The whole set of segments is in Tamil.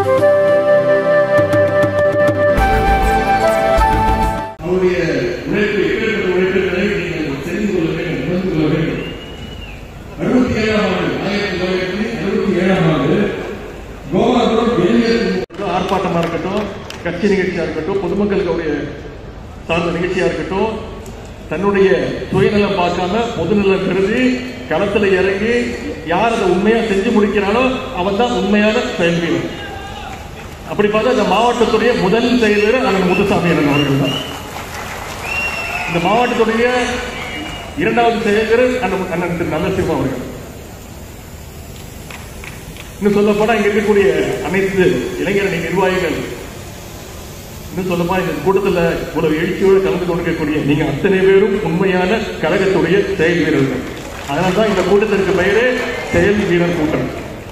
அவருடைய உழைப்பு எப்பேற்பட்ட உழைப்பு என்பதை நீங்கள் தெரிந்து கொள்ள வேண்டும் உணர்ந்து கொள்ள வேண்டும் அறுபத்தி ஏழாம் ஆண்டு ஆயிரத்தி தொள்ளாயிரத்தி அறுபத்தி ஏழாம் ஆண்டு கோவாபுரம் வெளியேற்ற ஆர்ப்பாட்டமா இருக்கட்டும் கட்சி நிகழ்ச்சியா இருக்கட்டும் பொதுமக்களுக்கு அவருடைய சார்ந்த நிகழ்ச்சியா இருக்கட்டும் தன்னுடைய சுயநலம் பார்க்காம பொதுநலம் கருதி களத்துல இறங்கி யார் அதை உண்மையா செஞ்சு முடிக்கிறானோ அவன் தான் உண்மையான செயல் வீரன் அப்படி பார்த்தா இந்த மாவட்டத்துடைய முதல் செயலர் அண்ணன் முத்துசாமி அண்ணன் அவர்கள் தான் இந்த மாவட்டத்துடைய இரண்டாவது செயலர் அண்ணன் அண்ணன் திரு நல்லசிவம் அவர்கள் இன்னும் சொல்ல போனா இங்க இருக்கக்கூடிய அனைத்து இளைஞரணி நிர்வாகிகள் இன்னும் சொல்ல போனா இந்த கூட்டத்துல இவ்வளவு எழுச்சியோடு கலந்து கொண்டிருக்கக்கூடிய நீங்க அத்தனை பேரும் உண்மையான கழகத்துடைய செயல் வீரர்கள் அதனால்தான் இந்த கூட்டத்திற்கு பெயரே செயல் வீரர் கூட்டம்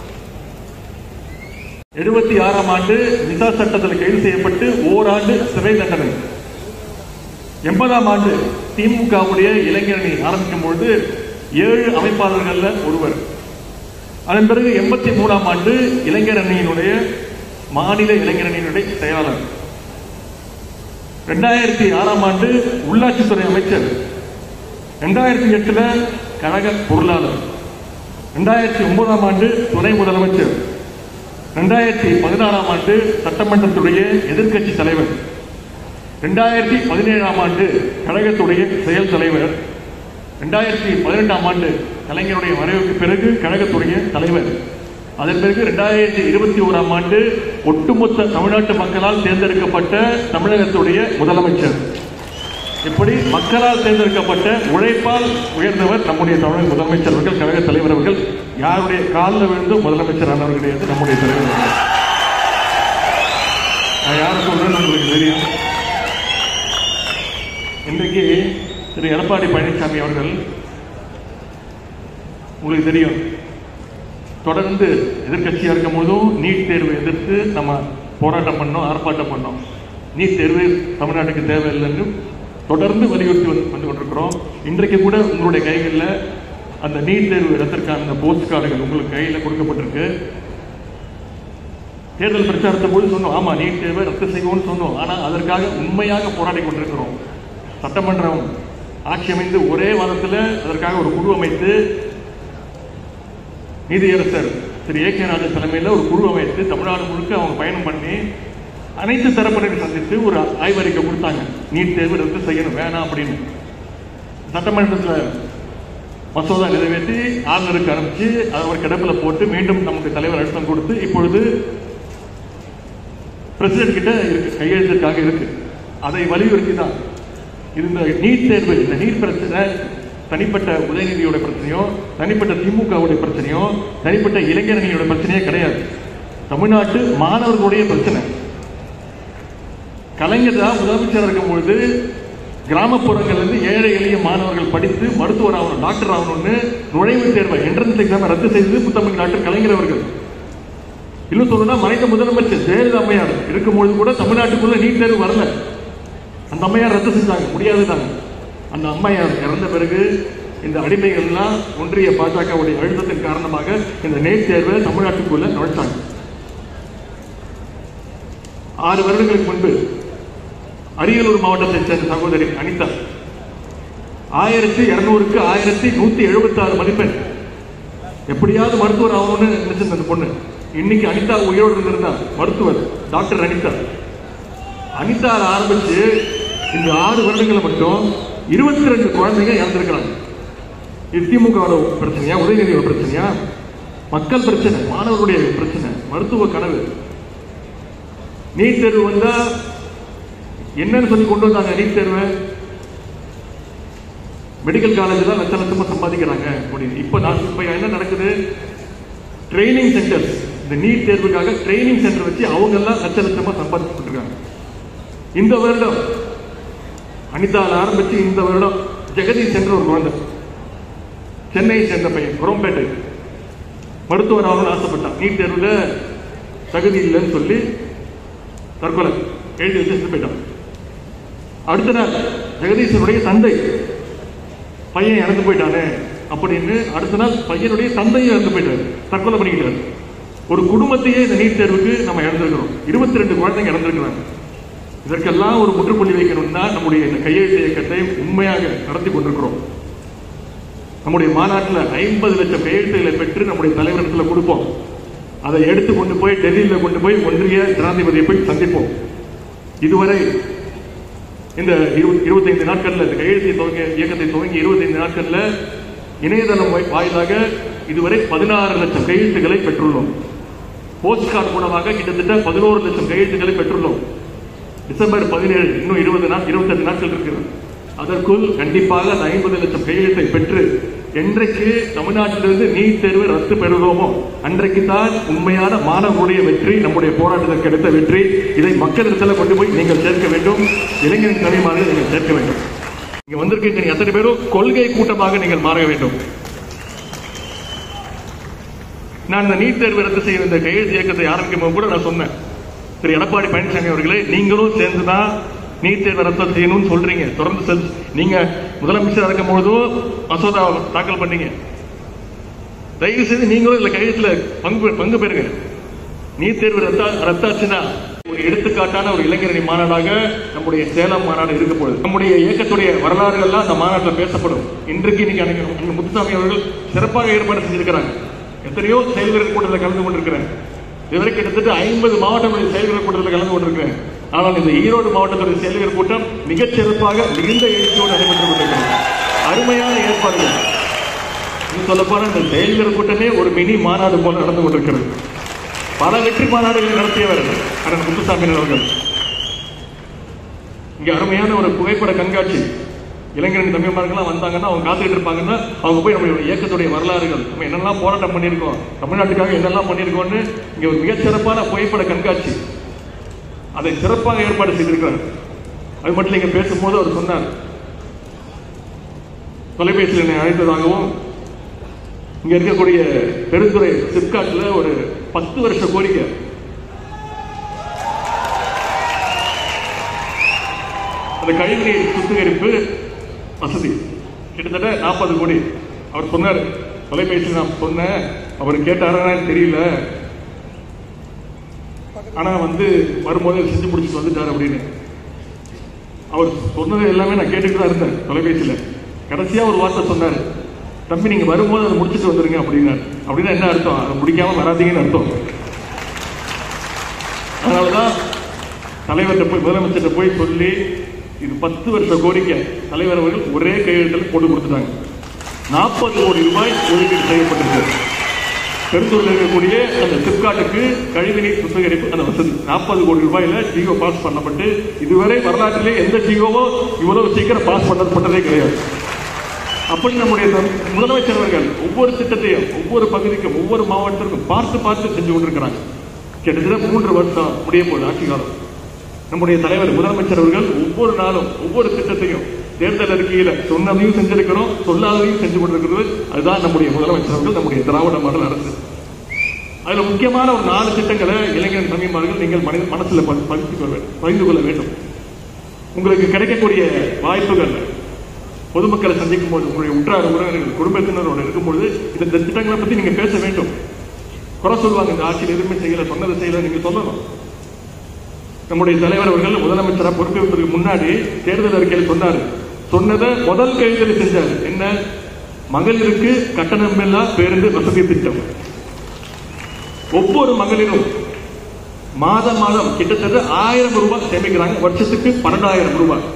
எழுபத்தி ஆறாம் ஆண்டு விசா சட்டத்தில் கைது செய்யப்பட்டு ஓராண்டு சிறை தண்டனை எண்பதாம் ஆண்டு திமுகவுடைய இளைஞரணி ஆரம்பிக்கும் பொழுது ஏழு அமைப்பாளர்கள்ல ஒருவர் அதன் பிறகு எண்பத்தி மூணாம் ஆண்டு இளைஞர் அணியினுடைய மாநில இளைஞர் அணியினுடைய செயலாளர் ரெண்டாயிரத்தி ஆறாம் ஆண்டு உள்ளாட்சித்துறை அமைச்சர் ரெண்டாயிரத்தி எட்டுல கழக பொருளாளர் ரெண்டாயிரத்தி ஒன்பதாம் ஆண்டு துணை முதலமைச்சர் ரெண்டாயிரத்தி பதினாறாம் ஆண்டு சட்டமன்றத்துடைய எதிர்க்கட்சி தலைவர் ரெண்டாயிரத்தி பதினேழாம் ஆண்டு கழகத்துடைய செயல் தலைவர் ரெண்டாயிரத்தி பதினெட்டாம் ஆண்டு கலைஞருடைய மறைவுக்கு பிறகு கழகத்துடைய தலைவர் அதன் பிறகு ரெண்டாயிரத்தி இருபத்தி ஓராம் ஆண்டு ஒட்டுமொத்த தமிழ்நாட்டு மக்களால் தேர்ந்தெடுக்கப்பட்ட தமிழகத்துடைய முதலமைச்சர் இப்படி மக்களால் தேர்ந்தெடுக்கப்பட்ட உழைப்பால் உயர்ந்தவர் நம்முடைய தமிழக முதலமைச்சர் அவர்கள் கழக தலைவர் அவர்கள் யாருடைய காலில் விழுந்து முதலமைச்சர் ஆனவர் கிடையாது நம்முடைய தலைவர் அவர்கள். நான் யாரை சொல்றேன்னு உங்களுக்கு தெரியும் இன்றைக்கு திரு எடப்பாடி பழனிசாமி அவர்கள் உங்களுக்கு தெரியும் தொடர்ந்து எதிர்க்கட்சியா இருக்கும் போதும் நீட் தேர்வை எதிர்த்து நம்ம போராட்டம் பண்ணோம் ஆர்ப்பாட்டம் பண்ணோம் நீட் தேர்வு தமிழ்நாட்டுக்கு தேவையில்லைன்னு தொடர்ந்து வலியுறுத்தி வந்து வந்து கொண்டிருக்கிறோம் இன்றைக்கு கூட உங்களுடைய கைகளில் அந்த நீட் தேர்வு இடத்திற்கான அந்த போஸ்ட் கார்டுகள் உங்களுக்கு கையில் கொடுக்கப்பட்டிருக்கு தேர்தல் பிரச்சாரத்தை போது சொன்னோம் ஆமா நீட் தேர்வை ரத்து செய்வோம்னு சொன்னோம் ஆனா அதற்காக உண்மையாக போராடி கொண்டிருக்கிறோம் சட்டமன்றம் ஆட்சி அமைந்து ஒரே வாரத்தில் அதற்காக ஒரு குழு அமைத்து நீதியரசர் திரு ஏ கே ராஜா தலைமையில் ஒரு குழு அமைத்து தமிழ்நாடு முழுக்க அவங்க பயணம் பண்ணி அனைத்து தரப்பினரை சந்தித்து ஒரு ஆய்வறிக்கை கொடுத்தாங்க நீட் தேர்வு ரத்து செய்யணும் வேணாம் அப்படின்னு சட்டமன்றத்தில் மசோதா நிறைவேற்றி ஆளுநருக்கு அனுப்பிச்சு அதை ஒரு கிடப்பில் போட்டு மீண்டும் நமக்கு தலைவர் அழுத்தம் கொடுத்து இப்பொழுது பிரசிடென்ட் கிட்ட இருக்கு கையெழுத்திற்காக இருக்கு அதை வலியுறுத்தி தான் இந்த நீட் தேர்வு இந்த நீட் பிரச்சனை தனிப்பட்ட உதயநிதியோட பிரச்சனையோ தனிப்பட்ட திமுகவுடைய பிரச்சனையோ தனிப்பட்ட இளைஞரணியோட பிரச்சனையே கிடையாது தமிழ்நாட்டு மாணவர்களுடைய பிரச்சனை கலைஞர் தான் முதலமைச்சர் இருக்கும் பொழுது கிராமப்புறங்கள்ல இருந்து ஏழை எளிய மாணவர்கள் படித்து மருத்துவர் ஆகணும் டாக்டர் ஆகணும்னு நுழைவுத் தேர்வை என்ட்ரன்ஸ் எக்ஸாம் ரத்து செய்தது முத்தமிழ் டாக்டர் கலைஞர் அவர்கள் இன்னும் சொல்லணும்னா மறைந்த முதலமைச்சர் ஜெயலலிதா அம்மையார் இருக்கும்பொழுது கூட தமிழ்நாட்டுக்குள்ள நீட் தேர்வு வரல அந்த அம்மையார் ரத்து செஞ்சாங்க முடியாதுதாங்க அந்த அம்மையார் இறந்த பிறகு இந்த அடிமைகள்லாம் ஒன்றிய பாஜகவுடைய அழுத்தத்தின் காரணமாக இந்த நீட் தேர்வை தமிழ்நாட்டுக்குள்ள நுழைச்சாங்க ஆறு வருடங்களுக்கு முன்பு அரியலூர் மாவட்டத்தைச் சேர்ந்த சகோதரி அனிதா ஆயிரத்தி இருநூறுக்கு ஆயிரத்தி நூத்தி எழுபத்தி ஆறு மதிப்பெண் எப்படியாவது மருத்துவர் ஆகணும்னு நினைச்சிருந்த அந்த பொண்ணு இன்னைக்கு அனிதா உயிரோடு இருந்திருந்தா மருத்துவர் டாக்டர் அனிதா அனிதா ஆரம்பிச்சு இந்த ஆறு வருடங்களை மட்டும் இருபத்தி ரெண்டு குழந்தைங்க இறந்திருக்கிறாங்க இது திமுகவோட பிரச்சனையா உதயநிதியோட பிரச்சனையா மக்கள் பிரச்சனை மாணவர்களுடைய பிரச்சனை மருத்துவ கனவு நீட் தேர்வு வந்தா என்னன்னு சொல்லி கொண்டு வந்தாங்க நீட் தேர்வு மெடிக்கல் காலேஜ் தான் லட்ச லட்சமா சம்பாதிக்கிறாங்க அப்படின்னு இப்போ நான் இப்போ என்ன நடக்குது ட்ரைனிங் சென்டர் இந்த நீட் தேர்வுக்காக ட்ரைனிங் சென்டர் வச்சு அவங்க எல்லாம் லட்ச லட்சமா சம்பாதிச்சுட்டு இருக்காங்க இந்த வருடம் அனிதாவில் ஆரம்பிச்சு இந்த வருடம் ஜெகதீஷ் என்ற ஒரு குழந்தை சென்னையை சேர்ந்த பையன் குரோம்பேட்டை மருத்துவர் ஆகணும்னு ஆசைப்பட்டான் நீட் தேர்வில் தகுதி இல்லைன்னு சொல்லி தற்கொலை எழுதி வச்சு செத்து போயிட்டான் அடுத்த நாள் ஜெகதீசனுடைய தந்தை பையன் இறந்து போயிட்டானே அப்படின்னு அடுத்த நாள் பையனுடைய தந்தையும் இறந்து போயிட்டாரு தற்கொலை பண்ணிக்கிட்டாரு ஒரு குடும்பத்தையே இந்த நீட் தேர்வுக்கு நம்ம இழந்திருக்கிறோம் இருபத்தி ரெண்டு குழந்தைங்க இழந்திருக்கிறாங்க இதற்கெல்லாம் ஒரு முற்றுப்புள்ளி வைக்கணும்னா நம்முடைய இந்த கையெழுத்து இயக்கத்தை உண்மையாக நடத்தி கொண்டிருக்கிறோம் நம்முடைய மாநாட்டில் ஐம்பது லட்சம் கையெழுத்துகளை பெற்று நம்முடைய தலைவரிடத்தில் கொடுப்போம் அதை எடுத்து கொண்டு போய் டெல்லியில் கொண்டு போய் ஒன்றிய ஜனாதிபதியை போய் சந்திப்போம் இதுவரை இந்த இரு- இருபத்தைந்து நாட்கள்ல இந்த கையெழுத்தை துவங்க இயக்கத்தை துவங்கி இருபத்தைந்து நாட்கள்ல இணையதளம் வாய்- வாயிலாக இதுவரை பதினாறு லட்சம் கையெழுத்துக்களை பெற்றுள்ளோம் போஸ்ட் கார்டு மூலமாக கிட்டத்தட்ட பதினோரு லட்சம் கையெழுத்துக்களை பெற்றுள்ளோம் டிசம்பர் பதினேழு இன்னும் இருபது நாள் இருபத்தெட்டு நாட்கள் இருக்கிறது அதற்குள் கண்டிப்பாக அந்த ஐம்பது லட்சம் கையெழுத்தை பெற்று என்றைக்கு தமிழ்நாட்டிலிருந்து நீட் தேர்வு ரத்து பெறுகிறோமோ அன்றைக்கு தான் உண்மையான மாணவர்களுடைய வெற்றி நம்முடைய போராட்டத்திற்கு கிடைத்த வெற்றி இதை மக்களிடத்தில் கொண்டு போய் நீங்கள் சேர்க்க வேண்டும் இளைஞரின் தலைமாறு நீங்கள் சேர்க்க வேண்டும் இங்க வந்திருக்கீங்க நீங்க எத்தனை பேரும் கொள்கை கூட்டமாக நீங்கள் மாற வேண்டும் நான் இந்த நீட் தேர்வு ரத்து செய்யும் இந்த கையெழுத்து இயக்கத்தை ஆரம்பிக்கும் போது கூட நான் சொன்னேன் திரு எடப்பாடி பழனிசாமி அவர்களே நீங்களும் சேர்ந்துதான் நீட் தேர்வு ரத்து செய்யணும்னு சொல்றீங்க தொடர்ந்து செல் நீங்க முதலமைச்சர் இருக்கும் பொழுதும் மசோதா தாக்கல் பண்ணீங்க தயவு செய்து நீங்களும் இதுல கையெழுத்துல பங்கு பங்கு பெறுங்க நீட் தேர்வு ரத்தா ரத்தாச்சுன்னா ஒரு எடுத்துக்காட்டான ஒரு இளைஞரணி மாநாடாக நம்முடைய சேலம் மாநாடு இருக்க போகுது நம்முடைய இயக்கத்துடைய வரலாறுகள் எல்லாம் அந்த மாநாட்டில் பேசப்படும் இன்றைக்கு இன்னைக்கு அன்னைக்கு அண்ணன் முத்துசாமி அவர்கள் சிறப்பாக ஏற்பாடு செஞ்சிருக்கிறாங்க எத்தனையோ செயல்வீரர் கூட்டத்தில் கலந்து கொண்டிருக்கிறேன் இதுவரை கிட்டத்தட்ட ஐம்பது மாவட்டங்களில் செயல்வீரர் கூட்டத்தில் கலந்து கொண்டிருக்கிறேன் ஆனால் இந்த ஈரோடு மாவட்டத்துடைய செயல்வீரர் கூட்டம் மிகச் சிறப்பாக மிகுந்த எழுச்சியோடு நடைபெற்றுக் கொண்டிருக்கிறது அருமையான ஏற்பாடுகள் இன்னும் சொல்லப் போனா இந்த செயல்வீரர் கூட்டமே ஒரு மினி மாநாடு போல நடந்து கொண்டிருக்கிறது பல வெற்றி மாநாடுகளை நடத்தியவர் அண்ணன் முத்துசாமி அவர்கள் இங்க அருமையான ஒரு புகைப்பட கண்காட்சி இளைஞரின் தம்பிமார்கள்லாம் வந்தாங்கன்னா அவங்க காத்துக்கிட்டு இருப்பாங்கன்னா அவங்க போய் நம்மளுடைய இயக்கத்துடைய வரலாறுகள் நம்ம என்னெல்லாம் போராட்டம் பண்ணியிருக்கோம் தமிழ்நாட்டுக்காக என்னெல்லாம் பண்ணியிருக்கோம்னு இங்க ஒரு மிகச்சிறப்பான புகைப்பட கண்காட்சி அதை சிறப்பாக ஏற்பாடு செய்திருக்கிறார் அது மட்டும் இங்க பேசும்போது அவர் சொன்னார் தொலைபேசியில் என்னை அழைத்ததாகவும் இங்க இருக்கக்கூடிய பெருந்துறை சிப்காட்ல ஒரு பத்து வருஷ கோரிக்கை அந்த கழிவுநீர் சுத்திகரிப்பு வசதி கிட்டத்தட்ட நாற்பது கோடி அவர் சொன்னார் தொலைபேசியில் நான் சொன்னேன் அவர் கேட்டாரான்னு தெரியல ஆனா வந்து வரும்போது செஞ்சு முடிச்சுட்டு வந்துட்டார் அப்படின்னு அவர் சொன்னது எல்லாமே நான் கேட்டுட்டு தான் இருந்தேன் தொலைபேசியில கடைசியா ஒரு வார்த்தை சொன்னாரு தம்பி நீங்க வரும்போது அதை முடிச்சுட்டு வந்துருங்க அப்படின்னாரு அப்படின்னா என்ன அர்த்தம் அதை முடிக்காம வராதீங்கன்னு அர்த்தம் அதனாலதான் தலைவர்கிட்ட போய் முதலமைச்சர்கிட்ட போய் சொல்லி இது பத்து வருஷ கோரிக்கை தலைவர் அவர்கள் ஒரே கையெழுத்தில் போட்டு கொடுத்துட்டாங்க நாற்பது கோடி ரூபாய் ஒதுக்கீடு செய்யப்பட்டிருக்கு பெருந்தூரில் இருக்கக்கூடிய அந்த சிப்காட்டுக்கு கழிவுநீர் சுத்திகரிப்பு அந்த வசதி நாற்பது கோடி ரூபாயில ஜியோ பாஸ் பண்ணப்பட்டு இதுவரை வரலாற்றிலே எந்த ஜியோவோ இவ்வளவு சீக்கிரம் பாஸ் பண்ணப்பட்டதே கிடையாது அப்படி நம்முடைய தம்- முதலமைச்சர் அவர்கள் ஒவ்வொரு திட்டத்தையும் ஒவ்வொரு பகுதிக்கும் ஒவ்வொரு மாவட்டத்திற்கும் பார்த்து பார்த்து செஞ்சு கொண்டிருக்கிறாங்க கிட்டத்தட்ட மூன்று வருஷம் முடிய போகுது ஆட்சி காலம் நம்முடைய தலைவர் முதலமைச்சர் அவர்கள் ஒவ்வொரு நாளும் ஒவ்வொரு திட்டத்தையும் தேர்தல் அறிக்கையில சொன்னதையும் செஞ்சிருக்கிறோம் சொல்லாததையும் செஞ்சு கொண்டிருக்கிறது அதுதான் நம்முடைய முதலமைச்சர் அவர்கள் நம்முடைய திராவிட மாடல் அரசு அதுல முக்கியமான ஒரு நாலு திட்டங்களை இளைஞர் தம்பிமார்கள் நீங்கள் மனி- மனசுல பதி- பதித்துக் கொள்ள வேண்டும் பகிர்ந்து கொள்ள வேண்டும் உங்களுக்கு கிடைக்கக்கூடிய வாய்ப்புகள் பொதுமக்களை சந்திக்கும் போது உங்களுடைய உற்றார் உறவினர்கள் குடும்பத்தினரோடு இருக்கும்போது இந்த இந்த திட்டங்களை பத்தி நீங்க பேச வேண்டும் குறை சொல்லுவாங்க இந்த ஆட்சியில் எதுவுமே செய்யல சொன்னதை செய்யல நீங்க சொல்லணும் நம்முடைய தலைவர் அவர்கள் முதலமைச்சரா பொறுப்பேற்பதற்கு முன்னாடி தேர்தல் அறிக்கையில் சொன்னாரு சொன்னதை முதல் கைதில் செஞ்சாரு என்ன மகளிருக்கு கட்டணமில்லா பேருந்து வசதி திட்டம் ஒவ்வொரு மகளிரும் மாதம் மாதம் கிட்டத்தட்ட ஆயிரம் ரூபாய் சேமிக்கிறாங்க வருஷத்துக்கு பன்னெண்டாயிரம் ரூபாய்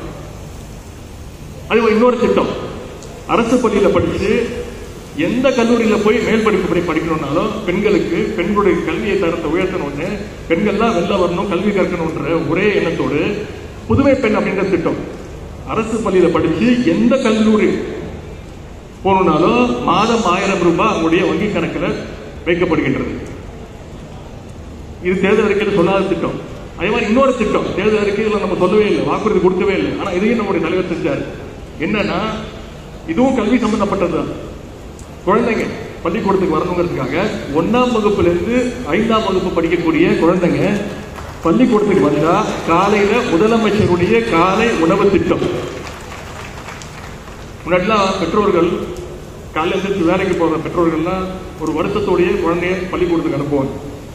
அது ஒரு இன்னொரு திட்டம் அரசு பள்ளியில படிச்சு எந்த கல்லூரியில போய் மேல் படிப்பு படி படிக்கணும்னாலும் பெண்களுக்கு பெண்களுடைய கல்வியை தரத்தை உயர்த்தணும்னு பெண்கள்லாம் வெளில வரணும் கல்வி கற்கணும்ன்ற ஒரே எண்ணத்தோடு புதுமை பெண் அப்படின்ற திட்டம் அரசு பள்ளியில படிச்சு எந்த கல்லூரி போகணும்னாலும் மாதம் ஆயிரம் ரூபாய் அவங்களுடைய வங்கி கணக்குல வைக்கப்படுகின்றது இது தேர்தல் அறிக்கையில் சொல்லாத திட்டம் அதே மாதிரி இன்னொரு திட்டம் தேர்தல் அறிக்கையில் நம்ம சொல்லவே இல்லை வாக்குறுதி கொடுக்கவே இல்லை ஆனா இதையும் நம்முடைய தலைவர் செஞ்சார் என்னன்னா இதுவும் கல்வி சம்பந்தப்பட்டது குழந்தைங்க பள்ளிக்கூடத்துக்கு வரணுங்கிறதுக்காக ஒன்னாம் வகுப்புல இருந்து ஐந்தாம் வகுப்பு படிக்கக்கூடிய குழந்தைங்க பள்ளிக்கூடத்துக்கு வந்தா காலையில முதலமைச்சருடைய காலை உணவு திட்டம் முன்னாடிலாம் பெற்றோர்கள் காலையில எழுந்திரிச்சு வேலைக்கு போற பெற்றோர்கள்லாம் ஒரு வருத்தத்தோடயே குழந்தைய பள்ளிக்கூடத்துக்கு அனுப்புவாங்க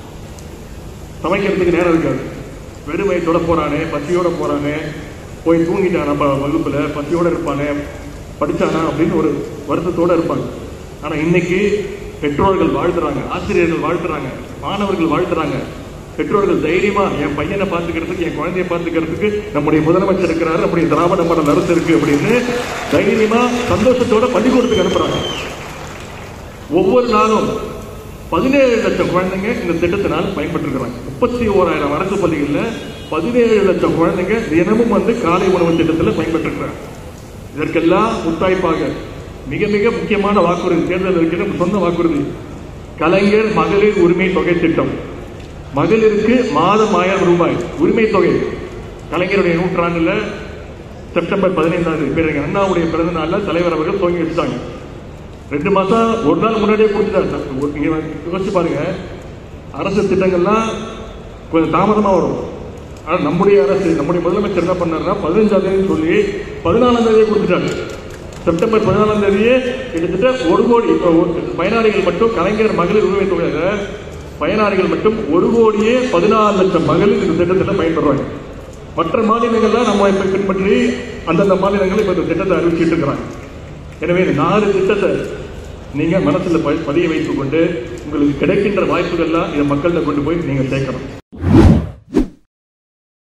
சமைக்கிறதுக்கு நேரம் இருக்காது வெறும் வயிற்றோட போறானே பசியோட போறானே போய் தூங்கிட்டான் நம்ம வகுப்புல பசியோட இருப்பானே படிச்சானா அப்படின்னு ஒரு வருத்தத்தோட இருப்பாங்க ஆனா இன்னைக்கு பெற்றோர்கள் வாழ்த்துறாங்க ஆசிரியர்கள் வாழ்த்துறாங்க மாணவர்கள் வாழ்த்துறாங்க பெற்றோர்கள் தைரியமா என் பையனை பார்த்துக்கிறதுக்கு என் குழந்தைய பார்த்துக்கிறதுக்கு நம்முடைய முதலமைச்சர் இருக்கிறாரு நம்முடைய திராவிட மாடல் அரசு இருக்கு அப்படின்னு தைரியமா சந்தோஷத்தோட பள்ளிக்கூடத்துக்கு அனுப்புறாங்க ஒவ்வொரு நாளும் பதினேழு லட்சம் குழந்தைங்க இந்த திட்டத்தினால் பயன்பட்டிருக்கிறாங்க முப்பத்தி ஓராயிரம் அரசு பள்ளிகளில் பதினேழு லட்சம் குழந்தைங்க தினமும் வந்து காலை உணவு திட்டத்தில் பயன்பட்டிருக்கிறாங்க இதற்கெல்லாம் முத்தாய்ப்பாக மிக மிக முக்கியமான வாக்குறுதி தேர்தல் இருக்கிற சொன்ன வாக்குறுதி கலைஞர் மகளிர் உரிமை தொகை திட்டம் மகளிருக்கு மாதம் ஆயிரம் ரூபாய் உரிமை தொகை கலைஞருடைய நூற்றாண்டுல செப்டம்பர் பதினைந்தாம் தேதி பேரறிஞர் அண்ணாவுடைய பிறந்த நாள்ல தலைவர் அவர்கள் துவங்கி வச்சுட்டாங்க ரெண்டு மாசம் ஒரு நாள் முன்னாடியே கொடுத்துட்டாரு சார். ஒரு- நீங்க யோசிச்சு பாருங்க அரசு திட்டங்கள்லாம் கொஞ்சம் தாமதமா வரும் ஆனா நம்முடைய அரசு நம்முடைய முதலமைச்சர் என்ன பண்ணாருன்னா பதினஞ்சாம் தேதி சொல்லி பதினாலாம் தேதியே கொடுத்துட்டாரு செப்டம்பர் பதினாலாம் தேதியே கிட்டத்தட்ட ஒரு கோடி இப்போ ஒரு பயனாளிகள் மட்டும் கலைஞர் மகளிர் உரிமை தொகையாக பயனாளிகள் மட்டும் ஒரு கோடியே பதினாலு லட்சம் மகளிர் இந்த திட்டத்தில் பயன்படுறாங்க மற்ற மாநிலங்கள்லாம் நம்ம இப்ப பின்பற்றி அந்தந்த மாநிலங்கள் இப்ப இந்த திட்டத்தை அறிவிச்சிட்டு இருக்கிறாங்க எனவே இந்த நாலு திட்டத்தை நீங்க மனசுல ப- பதிய வைத்துக் கொண்டு உங்களுக்கு கிடைக்கின்ற வாய்ப்புகள்லாம் இதை மக்கள்கிட்ட கொண்டு போய் நீங்க சேர்க்கணும்